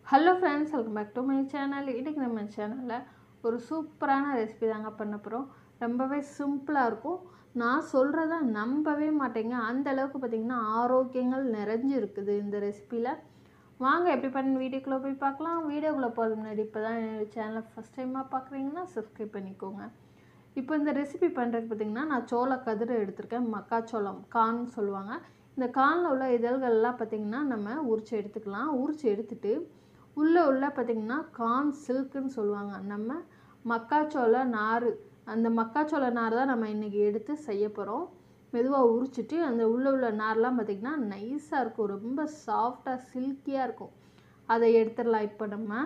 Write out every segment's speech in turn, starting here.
hello friends welcome back to my channel இன்றைக்கி நம்ம சேனலில் ஒரு சூப்பரான ரெசிபி தாங்க பண்ண போகிறோம் ரொம்பவே சிம்பிளாக இருக்கும் நான் சொல்கிறத நம்பவே மாட்டேங்க அந்த அளவுக்கு பார்த்திங்கன்னா ஆரோக்கியங்கள் நிறைஞ்சு இருக்குது இந்த ரெசிப்பியில் வாங்க எப்படி பண்ணி வீடியோக்குள்ளே போய் பார்க்கலாம் வீடியோக்குள்ளே போகிறது முன்னாடி இப்போ தான் என்னோடய சேனலை ஃபஸ்ட் டைமாக பார்க்குறீங்கன்னா சப்ஸ்கிரைப் பண்ணிக்கோங்க இப்போ இந்த ரெசிபி பண்ணுறதுக்கு பார்த்திங்கன்னா நான் சோள கதிரை எடுத்திருக்கேன் மக்காச்சோளம் கான் சொல்லுவாங்க இந்த கானில் உள்ள இதழ்கள்லாம் பார்த்திங்கன்னா நம்ம உரிச்சு எடுத்துக்கலாம் உரிச்சு எடுத்துட்டு உள்ளே உள்ள பார்த்திங்கன்னா கான் சில்க்குன்னு சொல்லுவாங்க நம்ம மக்காச்சோள நார் அந்த மக்காச்சோள நார் தான் நம்ம இன்றைக்கி எடுத்து செய்ய போகிறோம் மெதுவாக உரிச்சிட்டு அந்த உள்ளே உள்ள நார்லாம் பார்த்திங்கன்னா நைஸாக இருக்கும் ரொம்ப சாஃப்டாக சில்கியாக இருக்கும் அதை எடுத்துடலாம் இப்போ நம்ம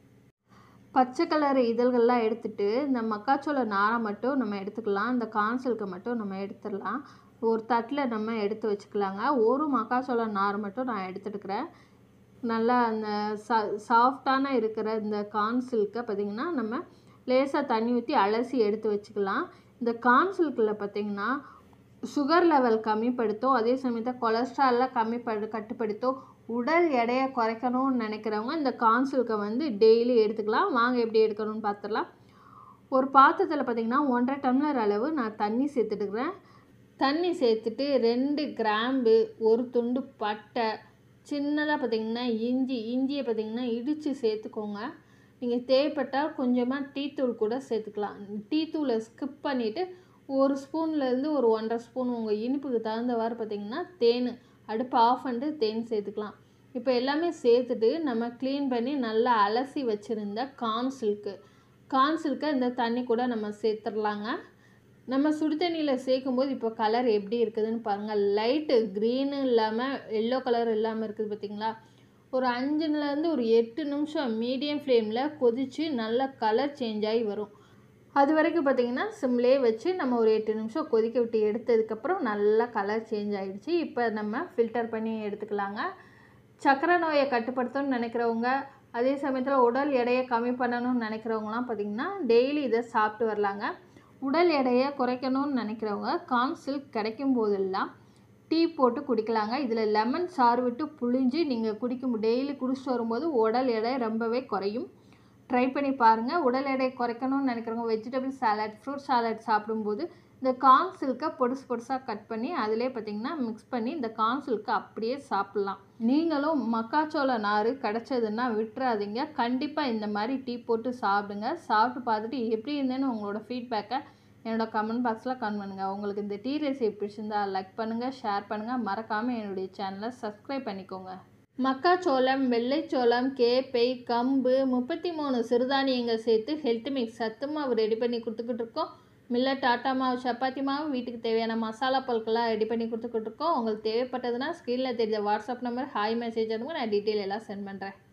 பச்சை கலர் இதழ்கள்லாம் எடுத்துட்டு இந்த மக்காச்சோள நாரை மட்டும் நம்ம எடுத்துக்கலாம் இந்த கான்சில்கை மட்டும் நம்ம எடுத்துடலாம் ஒரு தட்டில் நம்ம எடுத்து வச்சுக்கலாங்க ஒரு மக்காச்சோள நார் மட்டும் நான் எடுத்துட்டுக்கிறேன் நல்லா அந்த சா சாஃப்டான இருக்கிற இந்த கார்ன் சில்கை பார்த்திங்கன்னா நம்ம லேசாக தண்ணி ஊற்றி அலசி எடுத்து வச்சுக்கலாம் இந்த கார்ன் சில்கில் பார்த்திங்கன்னா சுகர் லெவல் கம்மிப்படுத்தும் அதே சமயத்தில் கொலஸ்ட்ரால்லாம் கம்மிப்படு கட்டுப்படுத்தும் உடல் எடையை குறைக்கணும்னு நினைக்கிறவங்க இந்த கார்ன் சில்கை வந்து டெய்லி எடுத்துக்கலாம் வாங்க எப்படி எடுக்கணும்னு பார்த்துடலாம் ஒரு பாத்திரத்தில் பார்த்திங்கன்னா ஒன்றரை டம்ளர் அளவு நான் தண்ணி சேர்த்துட்டுக்கிறேன் தண்ணி சேர்த்துட்டு ரெண்டு கிராம்பு ஒரு துண்டு பட்டை சின்னதாக பார்த்திங்கன்னா இஞ்சி இஞ்சியை பார்த்திங்கன்னா இடித்து சேர்த்துக்கோங்க நீங்கள் தேவைப்பட்டால் கொஞ்சமாக டீத்தூள் கூட சேர்த்துக்கலாம் டீத்தூளை ஸ்கிப் பண்ணிவிட்டு ஒரு ஸ்பூன்லேருந்து ஒரு ஒன்றரை ஸ்பூன் உங்கள் இனிப்புக்கு தகுந்தவாறு பார்த்திங்கன்னா தேன் அடுப்பு ஆஃப் பண்ணிட்டு தேன் சேர்த்துக்கலாம் இப்போ எல்லாமே சேர்த்துட்டு நம்ம க்ளீன் பண்ணி நல்லா அலசி வச்சுருந்த கார்ன் சில்க்கு கார்ன் சில்க்கை இந்த தண்ணி கூட நம்ம சேர்த்துடலாங்க நம்ம சுடு தண்ணியில் சேர்க்கும்போது இப்போ கலர் எப்படி இருக்குதுன்னு பாருங்கள் லைட்டு க்ரீனு இல்லாமல் எல்லோ கலர் இல்லாமல் இருக்குது பார்த்திங்களா ஒரு அஞ்சுலேருந்து ஒரு எட்டு நிமிஷம் மீடியம் ஃப்ளேமில் கொதித்து நல்லா கலர் சேஞ்ச் ஆகி வரும் அது வரைக்கும் பார்த்திங்கன்னா சிம்லே வச்சு நம்ம ஒரு எட்டு நிமிஷம் கொதிக்க விட்டு எடுத்ததுக்கப்புறம் நல்லா கலர் சேஞ்ச் ஆகிடுச்சு இப்போ நம்ம ஃபில்டர் பண்ணி எடுத்துக்கலாங்க சக்கரை நோயை கட்டுப்படுத்தணும்னு நினைக்கிறவங்க அதே சமயத்தில் உடல் எடையை கம்மி பண்ணணும்னு நினைக்கிறவங்களாம் பார்த்திங்கன்னா டெய்லி இதை சாப்பிட்டு வரலாங்க உடல் எடையை குறைக்கணும்னு நினைக்கிறவங்க கார்ன் சில்க் கிடைக்கும் போதெல்லாம் டீ போட்டு குடிக்கலாங்க இதில் லெமன் சாறு விட்டு புழிஞ்சு நீங்கள் குடிக்கும் டெய்லி குடிச்சிட்டு வரும்போது உடல் எடை ரொம்பவே குறையும் ட்ரை பண்ணி பாருங்கள் உடல் எடை குறைக்கணும்னு நினைக்கிறவங்க வெஜிடபிள் சாலட் ஃப்ரூட் சாலட் சாப்பிடும்போது இந்த கார்ன் சில்கை பொடுசு பொடுசாக கட் பண்ணி அதிலே பார்த்திங்கன்னா மிக்ஸ் பண்ணி இந்த கார்ன் சில்கை அப்படியே சாப்பிட்லாம் நீங்களும் மக்காச்சோள நார் கிடச்சதுன்னா விட்டுறாதீங்க கண்டிப்பாக இந்த மாதிரி டீ போட்டு சாப்பிடுங்க சாப்பிட்டு பார்த்துட்டு எப்படி இருந்தேன்னு உங்களோட ஃபீட்பேக்கை என்னோட கமெண்ட் பாக்ஸில் கமெண்ட் பண்ணுங்கள் உங்களுக்கு இந்த டீ ரெசிபி பிடிச்சிருந்தா லைக் பண்ணுங்கள் ஷேர் பண்ணுங்கள் மறக்காமல் என்னுடைய சேனலை சப்ஸ்கிரைப் பண்ணிக்கோங்க மக்காச்சோளம் வெள்ளைச்சோளம் கேப்பை கம்பு முப்பத்தி மூணு சிறுதானியங்கள் சேர்த்து ஹெல்த் மிக்ஸ் சத்து மாவு ரெடி பண்ணி கொடுத்துக்கிட்டு இருக்கோம் மில்லட் ஆட்டா மாவு சப்பாத்தி மாவு வீட்டுக்கு தேவையான மசாலா பொருட்கள்லாம் ரெடி பண்ணி கொடுத்துக்கிட்டு இருக்கோம் உங்களுக்கு தேவைப்பட்டதுன்னா ஸ்க்ரீனில் தெரிஞ்ச வாட்ஸ்அப் நம்பர் ஹாய் மெசேஜ் அனுப்புங்க நான் டீட்டெயில் எல்லாம் சென்ட் பண்ணுறேன்